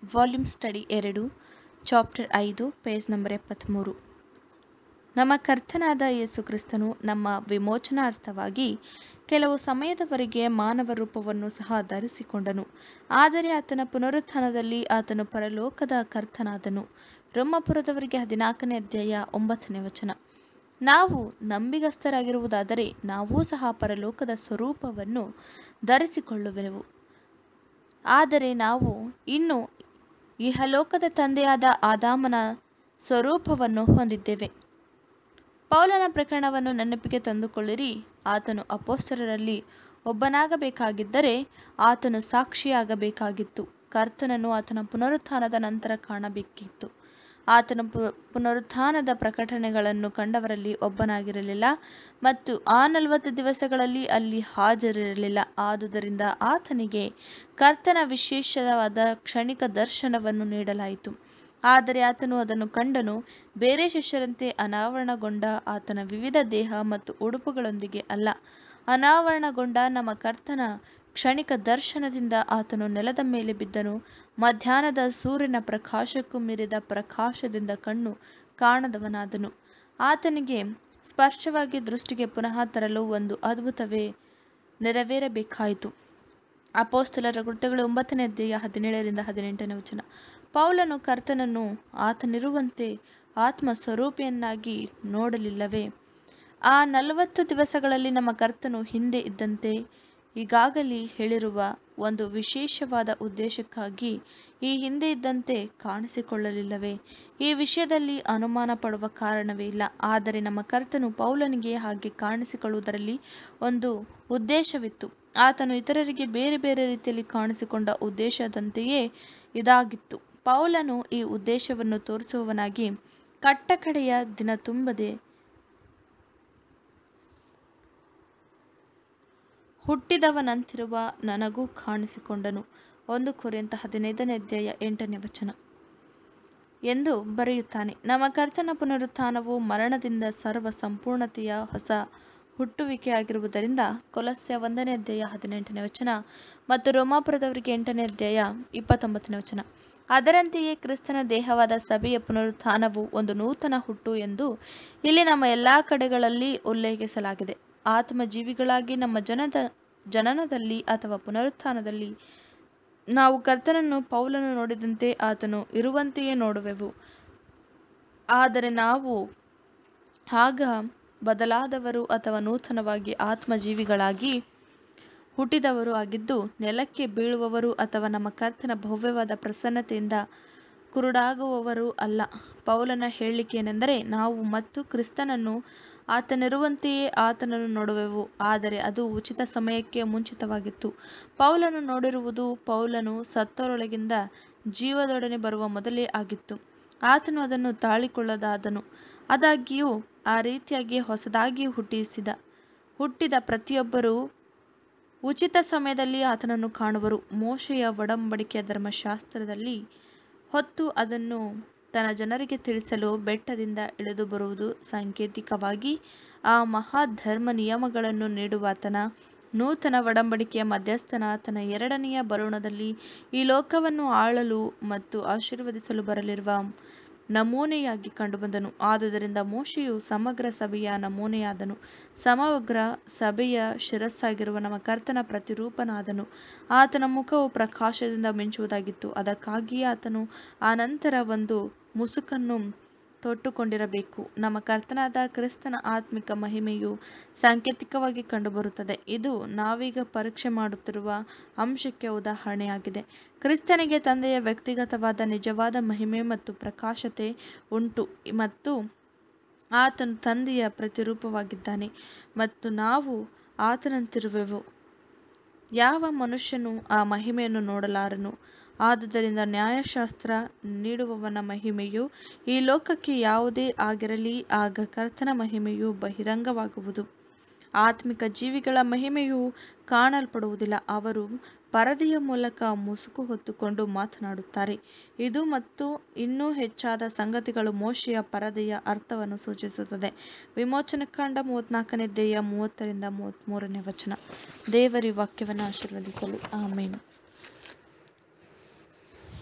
volume study ಎರಡು chapter ಐದು page number ಎಪ್ಪತ್ತ್ಮೂರು ನಮ್ಮ ಕರ್ತನಾದ ಯೇಸು ಕ್ರಿಸ್ತನು ನಮ್ಮ ವಿಮೋಚನಾರ್ಥವಾಗಿ ಕೆಲವು ಸಮಯದವರೆಗೆ ಮಾನವ ರೂಪವನ್ನು ಸಹ ಧರಿಸಿಕೊಂಡನು ಆದರೆ ಆತನ ಪುನರುತ್ಥಾನದಲ್ಲಿ ಆತನು ಪರಲೋಕದ ಕರ್ತನಾದನು ರೋಮಪುರದವರಿಗೆ ಹದಿನಾಲ್ಕನೇ ಅಧ್ಯಾಯ ಒಂಬತ್ತನೇ ವಚನ ನಾವು ನಂಬಿಗಸ್ತರಾಗಿರುವುದಾದರೆ ನಾವೂ ಸಹ ಪರಲೋಕದ ಸ್ವರೂಪವನ್ನು ಧರಿಸಿಕೊಳ್ಳುವೆವು ಆದರೆ ನಾವು ಇನ್ನು ಇಹಲೋಕದ ತಂದೆಯಾದ ಆದಾಮನ ಸ್ವರೂಪವನ್ನು ಹೊಂದಿದ್ದೇವೆ ಪೌಲನ ಪ್ರಕರಣವನ್ನು ನೆನಪಿಗೆ ತಂದುಕೊಳ್ಳಿರಿ ಆತನು ಅಪೋಸ್ತಲರಲ್ಲಿ ಒಬ್ಬನಾಗಬೇಕಾಗಿದ್ದರೆ ಆತನು ಸಾಕ್ಷಿಯಾಗಬೇಕಾಗಿತ್ತು ಕರ್ತನನ್ನು ಆತನ ಪುನರುತ್ಥಾನದ ನಂತರ ಕಾಣಬೇಕಿತ್ತು ಆತನ ಪು ಪುನರುತ್ಥಾನದ ಪ್ರಕಟಣೆಗಳನ್ನು ಕಂಡವರಲ್ಲಿ ಒಬ್ಬನಾಗಿರಲಿಲ್ಲ ಮತ್ತು ಆ ನಲವತ್ತು ದಿವಸಗಳಲ್ಲಿ ಅಲ್ಲಿ ಹಾಜರಿರಲಿಲ್ಲ ಆದುದರಿಂದ ಆತನಿಗೆ ಕರ್ತನ ವಿಶೇಷವಾದ ಕ್ಷಣಿಕ ದರ್ಶನವನ್ನು ನೀಡಲಾಯಿತು ಆದರೆ ಆತನು ಅದನ್ನು ಕಂಡನು ಬೇರೆ ಶಿಷ್ಯರಂತೆ ಅನಾವರಣಗೊಂಡ ಆತನ ವಿವಿಧ ದೇಹ ಮತ್ತು ಉಡುಪುಗಳೊಂದಿಗೆ ಅಲ್ಲ ಅನಾವರಣಗೊಂಡ ನಮ್ಮ ಕರ್ತನ ಕ್ಷಣಿಕ ದರ್ಶನದಿಂದ ಆತನು ನೆಲದ ಮೇಲೆ ಬಿದ್ದನು ಮಧ್ಯಾಹ್ನದ ಸೂರ್ಯನ ಪ್ರಕಾಶಕ್ಕೂ ಮೀರಿದ ಪ್ರಕಾಶದಿಂದ ಕಣ್ಣು ಕಾಣದವನಾದನು ಆತನಿಗೆ ಸ್ಪಷ್ಟವಾಗಿ ದೃಷ್ಟಿಗೆ ಪುನಃ ತರಲು ಒಂದು ಅದ್ಭುತವೇ ನೆರವೇರಬೇಕಾಯಿತು ಅಪೋಸ್ತಲರ ಕೃತ್ಯಗಳು ಒಂಬತ್ತನೇ ಅಧ್ಯಾಯ ಹದಿನೇಳರಿಂದ ಹದಿನೆಂಟನೇ ವಚನ ಪೌಲನು ಕರ್ತನನ್ನು ಆತನಿರುವಂತೆ ಆತ್ಮ ಸ್ವರೂಪಿಯನ್ನಾಗಿ ನೋಡಲಿಲ್ಲವೇ ಆ ನಲವತ್ತು ದಿವಸಗಳಲ್ಲಿ ನಮ್ಮ ಕರ್ತನು ಹಿಂದೆ ಇದ್ದಂತೆ ಈಗಾಗಲೇ ಹೇಳಿರುವ ಒಂದು ವಿಶೇಷವಾದ ಉದ್ದೇಶಕ್ಕಾಗಿ ಈ ಹಿಂದೆ ಇದ್ದಂತೆ ಕಾಣಿಸಿಕೊಳ್ಳಲಿಲ್ಲವೇ ಈ ವಿಷಯದಲ್ಲಿ ಅನುಮಾನ ಪಡುವ ಕಾರಣವೇ ಇಲ್ಲ ಆದರೆ ನಮ್ಮ ಕರ್ತನು ಪೌಲನಿಗೆ ಹಾಗೆ ಕಾಣಿಸಿಕೊಳ್ಳುವುದರಲ್ಲಿ ಒಂದು ಉದ್ದೇಶವಿತ್ತು ಆತನು ಇತರರಿಗೆ ಬೇರೆ ಬೇರೆ ರೀತಿಯಲ್ಲಿ ಕಾಣಿಸಿಕೊಂಡ ಉದ್ದೇಶದಂತೆಯೇ ಇದಾಗಿತ್ತು ಪೌಲನು ಈ ಉದ್ದೇಶವನ್ನು ತೋರಿಸುವವನಾಗಿ ಕಟ್ಟಕಡೆಯ ದಿನ ತುಂಬದೆ ಹುಟ್ಟಿದವನಂತಿರುವ ನನಗೂ ಕಾಣಿಸಿಕೊಂಡನು ಒಂದು ಕೊರೆಂತ ಹದಿನೈದನೇ ಅಧ್ಯಾಯ ಎಂಟನೇ ವಚನ ಎಂದು ಬರೆಯುತ್ತಾನೆ ನಮ್ಮ ಕರ್ತನ ಪುನರುತ್ಥಾನವು ಮರಣದಿಂದ ಸರ್ವ ಸಂಪೂರ್ಣತೆಯ ಹೊಸ ಹುಟ್ಟುವಿಕೆಯಾಗಿರುವುದರಿಂದ ಕೊಲಸ್ಯ ಒಂದನೇ ಅಧ್ಯಾಯ ಹದಿನೆಂಟನೇ ವಚನ ಮತ್ತು ರೋಮಾಪುರದವರಿಗೆ ಎಂಟನೇ ಅಧ್ಯಾಯ ಇಪ್ಪತ್ತೊಂಬತ್ತನೇ ವಚನ ಅದರಂತೆಯೇ ಕ್ರಿಸ್ತನ ದೇಹವಾದ ಸಭೆಯ ಪುನರುತ್ಥಾನವು ಒಂದು ನೂತನ ಹುಟ್ಟು ಎಂದು ಇಲ್ಲಿ ನಮ್ಮ ಎಲ್ಲ ಕಡೆಗಳಲ್ಲಿ ಉಲ್ಲೇಖಿಸಲಾಗಿದೆ ಆತ್ಮಜೀವಿಗಳಾಗಿ ನಮ್ಮ ಜನದ ಜನನದಲ್ಲಿ ಅಥವಾ ಪುನರುತ್ಥಾನದಲ್ಲಿ ನಾವು ಕರ್ತನನ್ನು ಪೌಲನು ನೋಡಿದಂತೆ ಆತನು ಇರುವಂತೆಯೇ ನೋಡುವೆವು ಆದರೆ ನಾವು ಆಗ ಬದಲಾದವರು ಅಥವಾ ನೂತನವಾಗಿ ಆತ್ಮಜೀವಿಗಳಾಗಿ ಹುಟ್ಟಿದವರು ಆಗಿದ್ದು ನೆಲಕ್ಕೆ ಬೀಳುವವರು ಅಥವಾ ನಮ್ಮ ಕರ್ತನ ಭವ್ಯವಾದ ಪ್ರಸನ್ನತೆಯಿಂದ ಕುರುಡಾಗುವವರು ಅಲ್ಲ ಪೌಲನ ಹೇಳಿಕೆ ಏನೆಂದರೆ ನಾವು ಮತ್ತು ಕ್ರಿಸ್ತನನ್ನು ಆತನಿರುವಂತೆಯೇ ಆತನನ್ನು ನೋಡುವೆವು ಆದರೆ ಅದು ಉಚಿತ ಸಮಯಕ್ಕೆ ಮುಂಚಿತವಾಗಿತ್ತು ಪೌಲನು ನೋಡಿರುವುದು ಪೌಲನು ಸತ್ತವರೊಳಗಿಂದ ಜೀವದೊಡನೆ ಬರುವ ಮೊದಲೇ ಆಗಿತ್ತು ಆತನು ಅದನ್ನು ತಾಳಿಕೊಳ್ಳದಾದನು ಆದಾಗ್ಯೂ ಆ ರೀತಿಯಾಗಿ ಹೊಸದಾಗಿ ಹುಟ್ಟಿಸಿದ ಹುಟ್ಟಿದ ಪ್ರತಿಯೊಬ್ಬರೂ ಉಚಿತ ಸಮಯದಲ್ಲಿ ಆತನನ್ನು ಕಾಣುವರು ಮೋಶೆಯ ಒಡಂಬಡಿಕೆಯ ಧರ್ಮಶಾಸ್ತ್ರದಲ್ಲಿ ಹೊತ್ತು ಅದನ್ನು ತನ್ನ ಜನರಿಗೆ ತಿಳಿಸಲು ಬೆಟ್ಟದಿಂದ ಇಳಿದು ಬರುವುದು ಸಾಂಕೇತಿಕವಾಗಿ ಆ ಮಹಾಧರ್ಮ ನಿಯಮಗಳನ್ನು ನೀಡುವಾತನ ನೂತನ ಒಡಂಬಡಿಕೆಯ ಮಧ್ಯಸ್ಥನ ತನ್ನ ಎರಡನೆಯ ಬರುಣದಲ್ಲಿ ಈ ಲೋಕವನ್ನು ಆಳಲು ಮತ್ತು ಆಶೀರ್ವದಿಸಲು ಬರಲಿರುವ ನಮೂನೆಯಾಗಿ ಕಂಡುಬಂದನು ಆದುದರಿಂದ ಮೋಶೆಯು ಸಮಗ್ರ ಸಭೆಯ ನಮೂನೆಯಾದನು ಸಮಗ್ರ ಸಭೆಯ ಶಿರಸ್ಸಾಗಿರುವ ನಮ್ಮ ಕರ್ತನ ಪ್ರತಿರೂಪನಾದನು ಆತನ ಮುಖವು ಪ್ರಕಾಶದಿಂದ ಮಿಂಚುವುದಾಗಿತ್ತು ಅದಕ್ಕಾಗಿಯೇ ಆತನು ಆ ನಂತರ ಒಂದು ಮುಸುಕನ್ನು ತೊಟ್ಟುಕೊಂಡಿರಬೇಕು ನಮ್ಮ ಕರ್ತನಾದ ಕ್ರಿಸ್ತನ ಆತ್ಮಿಕ ಮಹಿಮೆಯು ಸಾಂಕೇತಿಕವಾಗಿ ಕಂಡುಬರುತ್ತದೆ ಇದು ನಾವೀಗ ಪರೀಕ್ಷೆ ಮಾಡುತ್ತಿರುವ ಅಂಶಕ್ಕೆ ಉದಾಹರಣೆಯಾಗಿದೆ ಕ್ರಿಸ್ತನಿಗೆ ತಂದೆಯ ವ್ಯಕ್ತಿಗತವಾದ ನಿಜವಾದ ಮಹಿಮೆ ಮತ್ತು ಪ್ರಕಾಶತೆ ಉಂಟು ಮತ್ತು ಆತನು ತಂದೆಯ ಪ್ರತಿರೂಪವಾಗಿದ್ದಾನೆ ಮತ್ತು ನಾವು ಆತನಂತಿರುವೆವು ಯಾವ ಮನುಷ್ಯನು ಆ ಮಹಿಮೆಯನ್ನು ನೋಡಲಾರನು ಆದುದರಿಂದ ನ್ಯಾಯಶಾಸ್ತ್ರ ನೀಡುವವನ ಮಹಿಮೆಯು ಈ ಲೋಕಕ್ಕೆ ಯಾವುದೇ ಆಗಿರಲಿ ಆಗ ಕರ್ತನ ಮಹಿಮೆಯು ಬಹಿರಂಗವಾಗುವುದು ಆತ್ಮಿಕ ಜೀವಿಗಳ ಮಹಿಮೆಯು ಕಾಣಲ್ಪಡುವುದಿಲ್ಲ ಅವರು ಪರದೆಯ ಮೂಲಕ ಮುಸುಕು ಹೊತ್ತುಕೊಂಡು ಮಾತನಾಡುತ್ತಾರೆ ಇದು ಮತ್ತು ಇನ್ನೂ ಹೆಚ್ಚಾದ ಸಂಗತಿಗಳು ಮೋಶೆಯ ಪರದೆಯ ಅರ್ಥವನ್ನು ಸೂಚಿಸುತ್ತದೆ ವಿಮೋಚನಕಾಂಡ ಮೂವತ್ತ್ನಾಲ್ಕನೇ ದೇಯ ಮೂವತ್ತರಿಂದ ಮೂವತ್ತ್ಮೂರನೇ ವಚನ ದೇವರಿ ವಾಕ್ಯವನ್ನು ಆಶೀರ್ವದಿಸಲು ಆಮೇನು